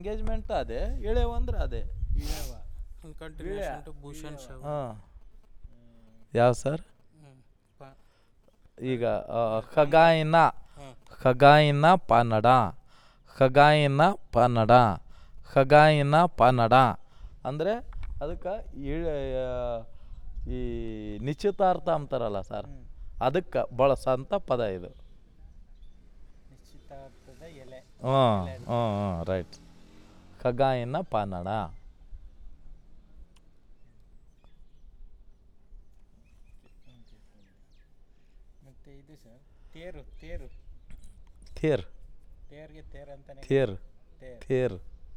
Engagement ಅದೇ ಎಳೆವು ಅಂದ್ರೆ ಅದೇ ಇಳೆವ ಕಂಟಿನ್ಯೂಷನ್ ಟು ಭೂಷಣ್ ಶಾವ್ ಹಾಂ ಯಾವ ಸರ್ ಹ್ಮ್. ಪ- ಈಗ ಆ, ಖಗಾಯಿನ ಹಾಂ ಖಗಾಯಿನ ಪನ್ನಡ ಖಗಾಯಿನ ಪನ್ನಡ ಖಗಾಯಿನ ಪನ್ನಡ ಅಂದರೆ ಅದಕ್ಕೆ ಈ ನಿಶ್ಚಿತಾರ್ಥ ಅಂತಾರಲ್ಲ ಸರ್ ಹ್ಮ್. ಅದಕ್ಕೆ ಬಳಸೋಂಥ ಪದ ಇದು ನಿಶ್ಚಿತಾರ್ಥದ ಎಲೆ ಹಾಂ ಹಾಂ ಹಾಂ ರೈಟ್ ಖಗಾಯಿನ ಪನ್ನಡ ಮತ್ತೆ ಇದು ಸರ್ ತೇರು ತೇರು ಥೇರ್ ತೇರ್ಗೆ ತೇರ್ ಅಂತಾನೆ ಥೇರ್ ತೇರ್ ಥೇರ್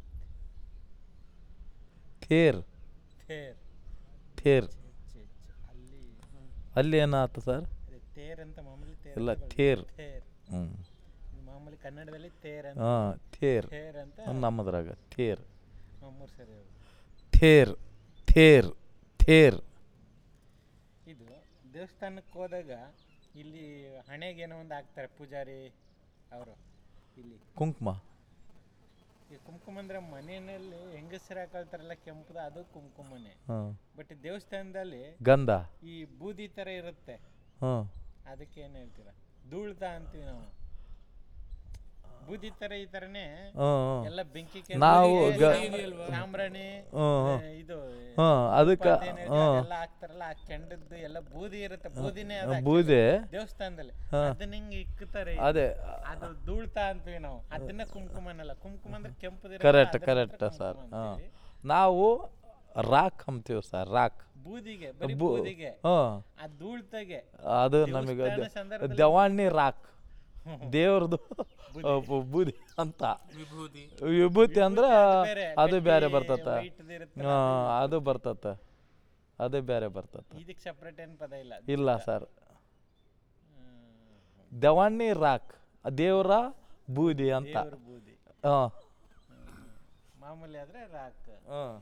ಥೇರ್ ತೇರ್ ಥೇರ್ ಛೆ, ಛೆ, ಛೆ. ಅಲ್ಲಿ ಅಲ್ಲಿ ಏನಾಯ್ತು ಸರ್ ಅದೇ ತೇರ್ ಅಂತ ಮಾಮೂಲಿ ತೇರ್ ಇಲ್ಲ, ಅಂತ ತೇರ್. ಬರ್ತದೆ. ತೇರ್ ಹ್ಞೂ ಇದು ಮಾಮೂಲಿ ಕನ್ನಡದಲ್ಲಿ ತೇರ್ ಅಂತ ಹಾಂ ಥೇರ್ ತೇರ್ ಅಂತ ನಮ್ಮದ್ರಾಗ ಥೇರ್ ಹಾ, ಮೂರು ಸರಿ ಅದು. ಥೇರ್ ಥೇರ್ ಥೇರ್ ಇದು ದೇವಸ್ಥಾನಕ್ಕೆ ಹೋದಾಗ ಇಲ್ಲಿ ಹಣೆಗೆ ಏನೋ ಒಂದು ಹಾಕ್ತಾರೆ ಪೂಜಾರಿ ಅವರು ಇಲ್ಲಿ ಕುಂಕುಮ ಈ ಕುಂಕುಮ ಅಂದ್ರೆ ಮನೆಯಲ್ಲಿ ಹೆಂಗಸರು ಹಾಕೊಳ್ತಾರಲ್ಲ ಕೆಂಪುದ ಅದು ಕುಂಕುಮನೆ ಹಾಂ ಬಟ್ ದೇವಸ್ಥಾನದಲ್ಲಿ ಗಂಧ ಈ ಬೂದಿ ತರ ಇರುತ್ತೆ ಹಾಂ ಅದಕ್ಕೆ ಏನ್ ಹೇಳ್ತೀರಾ ಧೂಳ್ತ ಅಂತೀವಿ ನಾವು ಬೂದಿ ತರ ಈ ತರನೇ ಹಾಂ ಎಲ್ಲ ಬೆಂಕಿ ನಾವು ಗ- ಸಾಂಬ್ರಾಣಿ ಹ್ಮ್, ಆ, ಇದು ಹಾಂ ಅದಕ್ಕೆ ಉಪ್ಪು ಅದೇನ್ ಹೇಳ್ತಾರೆ, ಹಾಂ ಅದೆಲ್ಲ ಹಾಕ್ತಾರಲ್ಲ ಆ ಕೆಂಡದ್ದು ಎಲ್ಲ ಬೂದಿ ಇರುತ್ತೆ ಬೂದಿನೇ ಅದು actually ಬೂದೆ ದೇವಸ್ಥಾನದಲ್ಲಿ ಹಾ. ಅದನ್ನ ಹಿಂಗ್ ಇಕ್ಕತಾರೆ ಅದೇ ಅದು ಧೂಳ್ತ ಅಂತೀವಿ ನಾವು ಅದನ್ನ ಕುಂಕುಮ ಅನ್ನಲ್ಲ ಕುಂಕುಮ ಅಂದ್ರೆ ಕೆಂಪು ಕರೆಕ್ಟ್ ಕರೆಕ್ಟ್ ಸರ್ ಹಾಂ ನಾವು ರಾಕ್ ಅಂತೀವಿ ಸರ್ ರಾಕ್ ಬೂದಿಗೆ ಬರೀ ಬೂ ಬೂದಿಗೆ ಹಾಂ ಆ ಧೂಳ್ತಗೆ ಅದು ನಮಗೆ ದೇವಸ್ಥಾನ ಸಂದರ್ಭದಲ್ಲಿ ದವಾಣಿ ರಾಕ್ ದೇವ್ರದ್ದು ಬೂದಿ ಅಂತ ವಿಭೂತಿ ವಿಭೂತಿ ಅಂದ್ರೆ ಬೇರೆ, ಅದು ಬೇರೆ ಗಟ್ಟಿ ಬರ್ತತ್ತ white ದು ಇರುತ್ತಲ್ಲ, ಹಾಂ ಅದು ಬರ್ತತ್ತ ಅದು ಬೇರೆ ಬರ್ತತ್ತ ಇದಕ್ಕೆ ಸಪ್ರೇಟ್ ಏನ್ ಪದ ಇಲ್ಲ ಇಲ್ಲ ಸರ್ ಹ್ಮ್. ದವಾಣಿ ರಾಕ್ ದೇವರ ಬೂದಿ ಅಂತ ದೇವ್ರ ಬೂದಿ ಹಾಂ ಹ್ಮ್. ಮಾಮೂಲಿ ಆದ್ರೆ ರಾಕ್ ಹಾಂ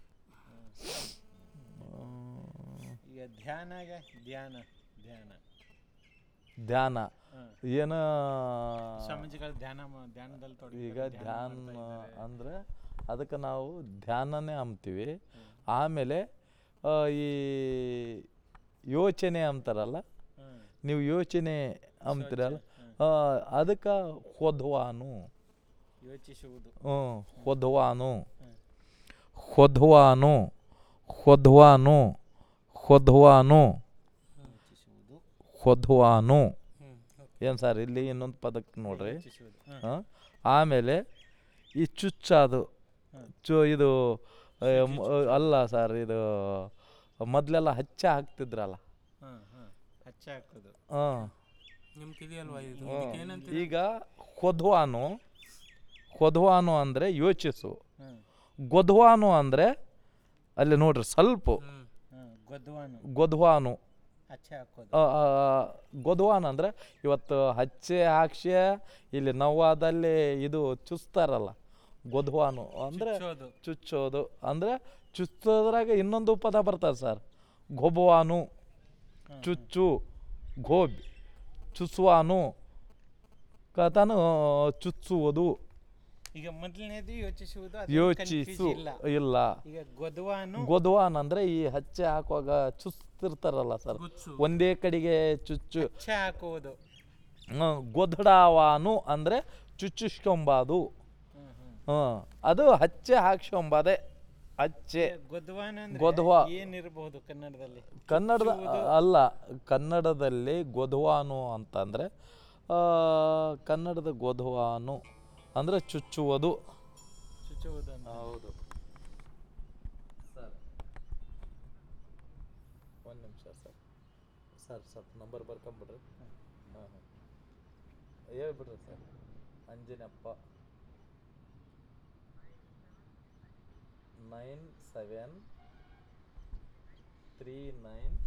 ಈಗ ಧ್ಯಾನಾಗ ಧ್ಯಾನ ಧ್ಯಾನ ಧ್ಯಾನ ಹ್ಮ್. ಏನು ಸ್ವಾಮೀಜಿಗಳು ಧ್ಯಾನ ಮಾ- ಧ್ಯಾನದಲ್ಲಿ ತೊಡಗಿ ಈಗ ಧ್ಯಾನ ಅಂದರೆ ಅದಕ್ಕೆ ನಾವು ಧ್ಯಾನನೇ ಅಂಬ್ತೀವಿ ಆಮೇಲೆ ಆ, ಈ ಯೋಚನೆ ಅಂತಾರಲ್ಲ ನೀವು ಯೋಚನೆ ಅಂತೀರಲ್ಲ ಅದಕ್ಕೆ ಹೊದ್ವಾನು ಯೋಚಿಸುವುದು ಹ್ಞೂ ಹೊದ್ವಾನು ಹ್ಮ್. ಹೊದ್ವಾನು ಹೊದ್ವಾನು ಹೊದ್ವಾನು ಯೋಚಿಸುವುದು ಹೊದ್ವಾನು ಹ್ಮ್ ಏನು ಸರ್ ಇಲ್ಲಿ ಇನ್ನೊಂದು ಪದಕ್ಕೆ ನೋಡ್ರಿ ಯೋಚಿಸುವುದು ಹ್ಮ್. ಹಾಂ ಆಮೇಲೆ ಈ ಚುಚ್ಚಾದು ಹ್ಮ್. ಚು ಇದು ಆ, ಮ- ಅಲ್ಲ ಸರ್ ಇದು ಮೊದಲೆಲ್ಲ ಹಚ್ಚ ಹಾಕ್ತಿದ್ರಲ್ಲ ಹ್ಮ್ ಹ್ಮ್ ಹಚ್ಚ ಹಾಕೋದು ಹಾಂ ನಿಮ್ಗೆ ಇದೆಯಲ್ವಾ ಇದು ಇದಕ್ಕೆ ಏನಂತ ಈಗ ಹೊದ್ವಾನು ಹೊದ್ವಾನು ಅಂದರೆ ಯೋಚಿಸು ಹ್ಮ್ ಗೊದ್ವಾನು ಅಂದರೆ ಅಲ್ಲಿ ನೋಡ್ರಿ ಸ್ವಲ್ಪ ಹ್ಮ್ ಹ್ಮ್ ಗೊದ್ವಾನು ಗೊದ್ವಾನು ಹಚ್ಚ ಹಾಕೋದು ಆ, ಆ, ಗೊದ್ವಾನ್ ಅಂದರೆ ಇವತ್ತು ಹಚ್ಚೆ ಹಾಕ್ಸಿ ಇಲ್ಲಿ ನವ್ವಾದಲ್ಲಿ ಇದು ಚುಚ್ತಾರಲ್ಲ ಗೊದ್ವಾನು ಅಂದರೆ ಚುಚ್ಚೋದು ಚುಚ್ಚೋದು ಅಂದರೆ ಚುಚ್ಚೋದ್ರಾಗ ಇನ್ನೊಂದು ಪದ ಬರ್ತದೆ ಸರ್ ಗೊಬವಾನು ಹ್ಮ್, ಚುಚ್ಚು ಗೋಬ್ ಚುಚ್ಚುವಾನು ಕಥನು ಚುಚ್ಚುವುದು ಈಗ ಮೊದಲನೇದು ಯೋಚಿಸುವುದು ಅದು ಯೋಚಿಸು confuse ಇಲ್ಲ ಇಲ್ಲ ಈಗ ಗೊದ್ವಾನು ಗೊದ್ವಾನ್ ಅಂದರೆ ಈ ಹಚ್ಚೆ ಹಾಕುವಾಗ ಚುಚ್ತಿರ್ತಾರಲ್ಲ ಸರ್ ಗುಚ್ಚು ಒಂದೇ ಕಡೆಗೆ ಚುಚ್ಚು ಹಚ್ಚ ಹಾಕುವುದು ಹ್ಮ್, ಗೊದಡಾವಾನು ಅಂದರೆ ಚುಚ್ಚುಸ್ಕೊಂಬಾದು ಹ್ಮ್ ಹ್ಮ್ ಹಾಂ ಅದು ಹಚ್ಚೆ ಹಾಕ್ಸ್ಕೊಂಬಾದೆ ಹಚ್ಚೆ ಗೊದ್ವಾನ ಅಂದ್ರೆ ಗೊದ್ವಾ. ಏನಿರಬಹುದು ಕನ್ನಡದಲ್ಲಿ ಕನ್ನಡದ ಅಲ್ಲ ಕನ್ನಡದಲ್ಲಿ ಗೊಧವಾನು ಅಂತಂದರೆ ಕನ್ನಡದ ಗೊಧವಾನು ಅಂದರೆ ಚುಚ್ಚುವುದು ಚುಚ್ಚುವುದು ಅಂತ ಹೌದು ಸರ್ ಒಂದು ನಿಮಿಷ ಸರ್ ಸರ್ ಸ್ವಲ್ಪ ನಂಬರ್ ಬರ್ಕೊಂಬಿಡ್ರಿ ಹಾಂ ಹಾಂ ಹೇಳ್ಬಿಡ್ರಿ sir Anjanappa nine seven three nine